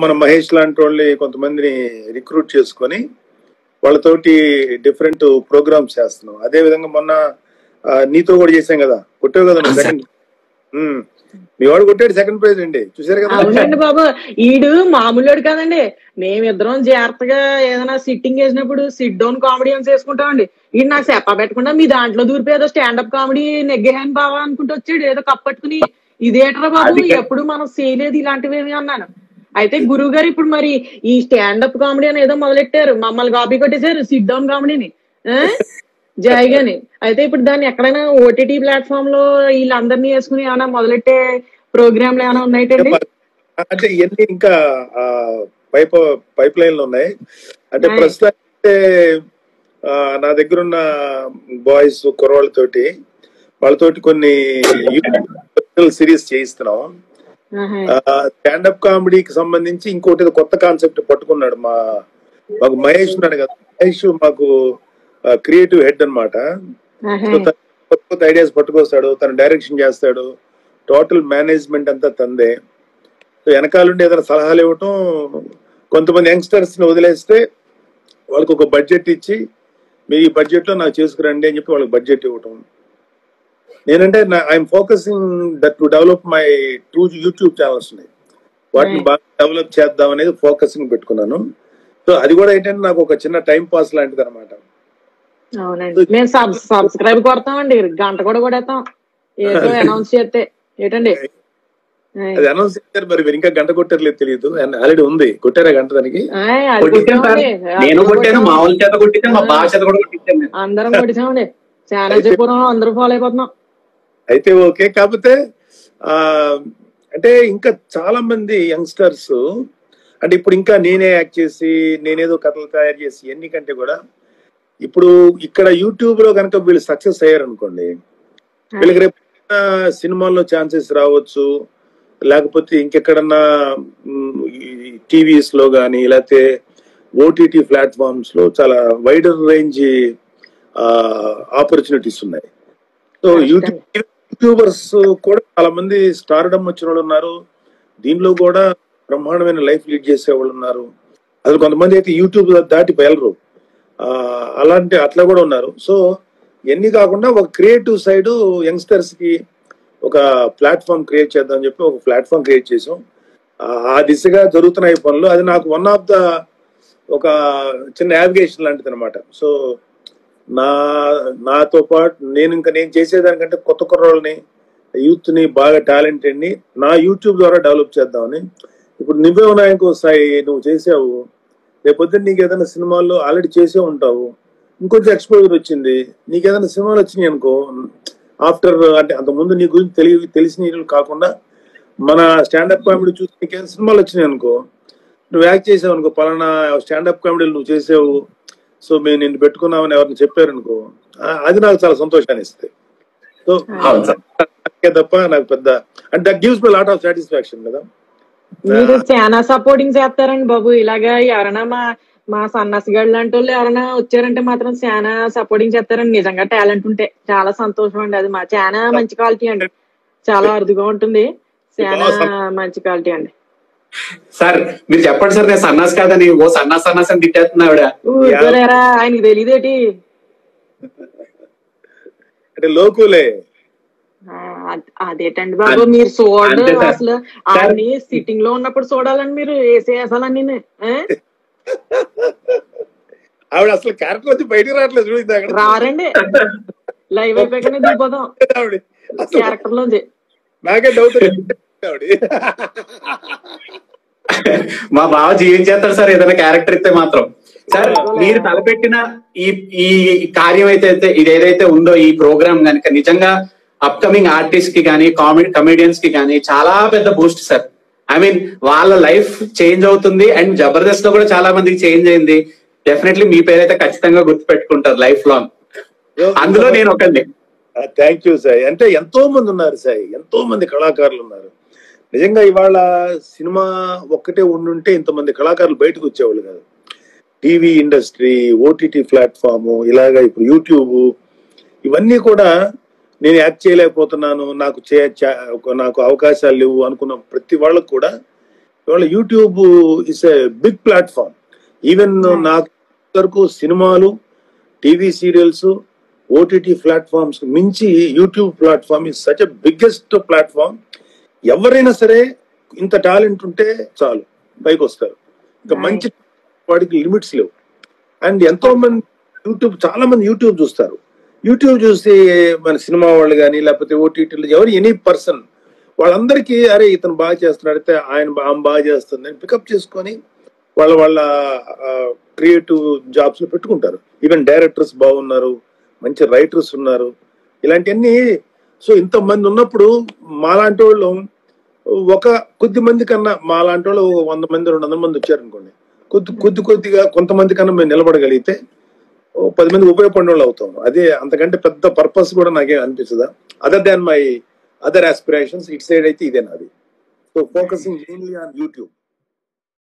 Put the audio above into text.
మన మహేష్ లాంటి వాళ్ళని కొంతమందిని రిక్రూట్ చేసుకొని వాళ్ళతోటి డిఫరెంట్ ప్రోగ్రామ్స్ చేస్తున్నాం అదే విధంగా మొన్న ఆ, నీతో కూడా చేశాం కదా కొట్టావు కదా అవును సార్. సెకండ్ మీ వాడు కొట్టాడు సెకండ్ ప్రైజ్ అండి చూసారు కదా అవునండి బాబు ఈడు మామూలుడు కదండి మేమిద్దరం జాగ్రత్తగా ఏదైనా సిట్టింగ్ వేసినప్పుడు సిట్ డౌన్ కామెడీ అని చేసుకుంటామండి ఈడు నాకు చెప్ప పెట్టకుండా మీ దాంట్లో దూరిపోయి ఏదో స్టాండప్ కామెడీ నెగ్గేహాన్ బావా అనుకుంటూ వచ్చాడు ఏదో కప్పట్టుకుని ఇదేట్రా బాబు అది కా- ఎప్పుడు మనం చేయలేదు ఇలాంటివి ఏమి అన్నాను అయితే గురువు గారు ఇప్పుడు మరి ఈ స్టాండప్ కామెడీ అని ఏదో మొదలెట్టారు మమ్మల్ని కాపీ కొట్టేశారు సిట్ డౌన్ కామెడీని ఆ? జాయిగాని అయితే ఇప్పుడు దాన్ని ఎక్కడైనా ఓటీటీ ప్లాట్ఫామ్ లో వీళ్ళందరినీ వేసుకుని ఏమైనా మొదలెట్టే ప్రోగ్రాంలు ఏమైనా ఉన్నాయండి అంటే ఇవన్నీ ఇంకా ఆ, పైప్ పైప్ లైన్ లో ఉన్నాయి అంటే Right. ప్రస్తుతం అయితే ఆ, నా దగ్గర ఉన్న బాయ్స్ కుర్రాళ్ళతోటి వాళ్ళతోటి కొన్ని సిరీస్ చేయిస్తున్నాం స్టాండప్ కామెడీకి సంబంధించి ఇంకోటి ఏదో కొత్త కాన్సెప్ట్ పట్టుకున్నాడు మా మాకు మహేష్ ఉన్నాడు కదా మహేష్ మాకు క్రియేటివ్ హెడ్ అన్నమాట సో తను కొత్త కొత్త ఐడియాస్ పట్టుకొస్తాడు తను డైరెక్షన్ చేస్తాడు టోటల్ మేనేజ్మెంట్ అంతా తందే సో వెనకాలండి ఏదైనా సలహాలు ఇవ్వటం కొంతమంది యంగ్స్టర్స్ ని వదిలేస్తే వాళ్ళకి ఒక బడ్జెట్ ఇచ్చి మీరు ఈ బడ్జెట్ లో నాకు చేసుకురండి అని చెప్పి వాళ్ళకి బడ్జెట్ ఇవ్వటం నేనంటే I'm focusing that to develop my two YouTube channels ఉన్నాయి వాటిని Right. బాగా డెవలప్ చేద్దాం అనేది ఫోకసింగ్ పెట్టుకున్నాను సో అది కూడా ఏంటంటే నాకు ఒక చిన్న టైం పాస్ లాంటిది అనమాట అవునండి మేము సబ్ సబ్స్క్రైబ్ కొడతామండి గంట కూడా కొడేస్తాం ఏదో అనౌన్స్ చేస్తే ఏంటండి ఆయ్. అది అనౌన్స్ చేశారు మరి మీరు ఇంకా గంట కొట్టారులేదు తెలియదు ఆల్రెడీ ఉంది కొట్టారా గంట దానికి ఆయ్, అది కొట్టించాను సార్ కొట్టామండి. నేను అది కొట్టాను కొట్టాం. మా వాళ్ళ చేత కొట్టించాను మా బావ చేత కూడా కొట్టించాను నేను. అందరం కొట్టామండి చాలా చెప్పాం అందరూ ఫాలో అయిపోతున్నాం అయితే ఓకే కాకపోతే ఆ అంటే ఇంకా చాలా మంది యంగ్స్టర్స్ అంటే ఇప్పుడు ఇంకా నేనే యాక్ట్ చేసి నేనేదో కథలు తయారు చేసి ఎన్ని కంటే కూడా ఇప్పుడు ఇక్కడ యూట్యూబ్ లో కనుక వీళ్ళు సక్సెస్ అయ్యారు అనుకోండి వీళ్ళకి రేపు సినిమాల్లో ఛాన్సెస్ రావచ్చు లేకపోతే ఇంకెక్కడన్నా టీవీస్ లో కానీ లేకపోతే ఓటీటీ ప్లాట్ఫామ్స్ లో చాలా వైడర్ రేంజ్ ఆపర్చునిటీస్ ఉన్నాయి సో యూట్యూబ్ యూట్యూబర్స్ కూడా చాలా మంది స్టార్డమ్ వచ్చిన వాళ్ళు ఉన్నారు దీనిలో కూడా బ్రహ్మాండమైన లైఫ్ లీడ్ చేసే వాళ్ళు ఉన్నారు అసలు కొంతమంది అయితే యూట్యూబ్ దాటి వెళ్ళరు ఆ, అలాంటి అట్లా కూడా ఉన్నారు సో ఇవన్నీ కాకుండా ఒక క్రియేటివ్ సైడ్ యంగ్స్టర్స్ కి ఒక ప్లాట్ఫామ్ క్రియేట్ చేద్దామని చెప్పి ఒక ప్లాట్ఫామ్ క్రియేట్ చేసాం ఆ, ఆ దిశగా జరుగుతున్న ఈ పనులు అది నాకు వన్ ఆఫ్ ద ఒక చిన్న నావిగేషన్ లాంటిది అనమాట సో నా నాతో పాటు నేను ఇంకా నేను చేసేదానికంటే కొత్త కుర్రోళ్ళని యూత్ ని బాగా టాలెంటెడ్ ని నా యూట్యూబ్ ద్వారా డెవలప్ చేద్దామని ఇప్పుడు నువ్వే ఉన్నాయి ఇంకో స్థాయి నువ్వు చేసావు రేపొద్దున నీకు ఏదైనా సినిమాల్లో ఆల్రెడీ చేసే ఉంటావు ఇంకొంచెం ఎక్స్పోజర్ వచ్చింది నీకు ఏదైనా సినిమాలు వచ్చినాయి అనుకో ఆఫ్టర్ అంటే అంత ముందు నీ గురించి తెలియ తెలిసిన హీరోలు కాకుండా మన స్టాండప్ కామెడీ చూసి నీకు ఏదైనా సినిమాలు వచ్చినాయి అనుకో నువ్వు యాక్ట్ చేసావు అనుకో పలానా స్టాండప్ కామెడీలు నువ్వు చేసావు సో మేము నిన్ను పెట్టుకున్నామని ఎవరిని చెప్పారనుకో ఆ, అది నాకు చాలా సంతోషాన్ని ఇస్తుంది సో అవును సార్ అంతే తప్ప నాకు పెద్ద అంటే that gives my lot of satisfaction కదా మీరు చాలా సపోర్టింగ్ చేస్తారండి బాబు ఇలాగా ఎవరైనా మా మా సన్నసిగాళ్ళు లాంటి వాళ్ళు ఎవరైనా వచ్చారంటే మాత్రం చాలా సపోర్టింగ్ చేస్తారండి నిజంగా టాలెంట్ ఉంటే చాలా సంతోషం అండి అది మా చాలా మంచి క్వాలిటీ అండి చాలా అరుదుగా ఉంటుంది చాలా మంచి క్వాలిటీ అండి సార్ మీరు చెప్పండి సార్ నేను సన్నాస్ కాదని ఓ సన్నాస్ సన్నాస్ అని తిట్టేస్తున్నా ఆవిడ ఊరుకోలేరా ఆయనకి తెలియదేటి అంటే లోకులే ఆ, అద్- అదేటండి బాబు మీరు అంతే చూడండి సార్. అసలు ఆయన్ని సిట్టింగ్ లో ఉన్నప్పుడు చూడాలండి మీరు వేసే అసలన్నీ ఆవిడ అసలు క్యారెక్టర్ వచ్చి బయటికి రావట్లేదు చూడండి అక్కడ రారండి లైవ్ అయిపోయాకనే దిగిపోదాం ఆవిడ అసలు క్యారెక్టర్ లోంచి నాకే డౌట్ ఆవిడ మా బావ జీవించేస్తాడు సార్ ఏదైనా క్యారెక్టర్ ఇస్తే మాత్రం సార్ మీరు తలపెట్టిన ఈ ఈ కార్యం అయితే అయితే ఇది ఏదైతే ఉందో ఈ ప్రోగ్రామ్ కనుక నిజంగా అప్కమింగ్ ఆర్టిస్ట్ కి కానీ కామెడీ కమెడియన్స్ కి కానీ చాలా పెద్ద బూస్ట్ సార్ ఐ మీన్ వాళ్ళ లైఫ్ చేంజ్ అవుతుంది అండ్ జబర్దస్త్ లో కూడా చాలా మందికి చేంజ్ అయింది డెఫినెట్లీ మీ పేరైతే ఖచ్చితంగా గుర్తుపెట్టుకుంటారు లైఫ్ లాంగ్ అందులో నేను ఒకరిని థ్యాంక్ యూ సాయి అంటే ఎంతో మంది ఉన్నారు సాయి ఎంతో మంది కళాకారులు ఉన్నారు నిజంగా ఇవాళ సినిమా ఒక్కటే ఉండుంటే ఇంతమంది కళాకారులు బయటకు వచ్చేవాళ్ళు కాదు టీవీ ఇండస్ట్రీ ఓటీటీ ప్లాట్ఫామ్ ఇలాగా ఇప్పుడు యూట్యూబ్ ఇవన్నీ కూడా నేను యాక్ట్ చేయలేకపోతున్నాను నాకు చే చ- నాకు అవకాశాలు లేవు అనుకున్న ప్రతి వాళ్ళకు కూడా ఇవాళ YouTube is a big platform even నాకు వరకు సినిమాలు టీవీ సీరియల్స్ ఓటీటీ ప్లాట్ఫామ్స్ మించి YouTube platform is such a biggest platform ఎవరైనా సరే ఇంత టాలెంట్ ఉంటే చాలు పైకి వస్తారు ఇంకా మంచి వాడికి లిమిట్స్ లేవు అండ్ ఎంతో మంది యూట్యూబ్ చాలా మంది యూట్యూబ్ చూస్తారు యూట్యూబ్ చూసి మన సినిమా వాళ్ళు కానీ లేకపోతే ఓటీటీలు ఎవరు ఎనీ పర్సన్ వాళ్ళందరికీ అరే ఇతను బాగా చేస్తున్నాడు అయితే ఆయన బా- ఆమె బాగా చేస్తుంది అని పికప్ చేసుకొని వాళ్ళ వాళ్ళ క్రియేటివ్ జాబ్స్ లో పెట్టుకుంటారు ఈవెన్ డైరెక్టర్స్ బాగున్నారు మంచి రైటర్స్ ఉన్నారు ఇలాంటివన్నీ సో ఇంతమంది ఉన్నప్పుడు మాలాంటి వాళ్ళు ఒక కొద్ది మంది కన్నా మాలాంటి వాళ్ళు ఒక వంద మంది రెండు వందల మంది వచ్చారనుకోండి కొద్ది కొద్ది కొద్దిగా కొంతమంది కన్నా మేము నిలబడగలిగితే ఓ పది మంది ఉపయోగపడిన వాళ్ళు అవుతాం అదే అంతకంటే పెద్ద పర్పస్ కూడా నాకేం అనిపించదా other than my other aspirations it side అయితే ఇదే నాది so focusing mainly on YouTube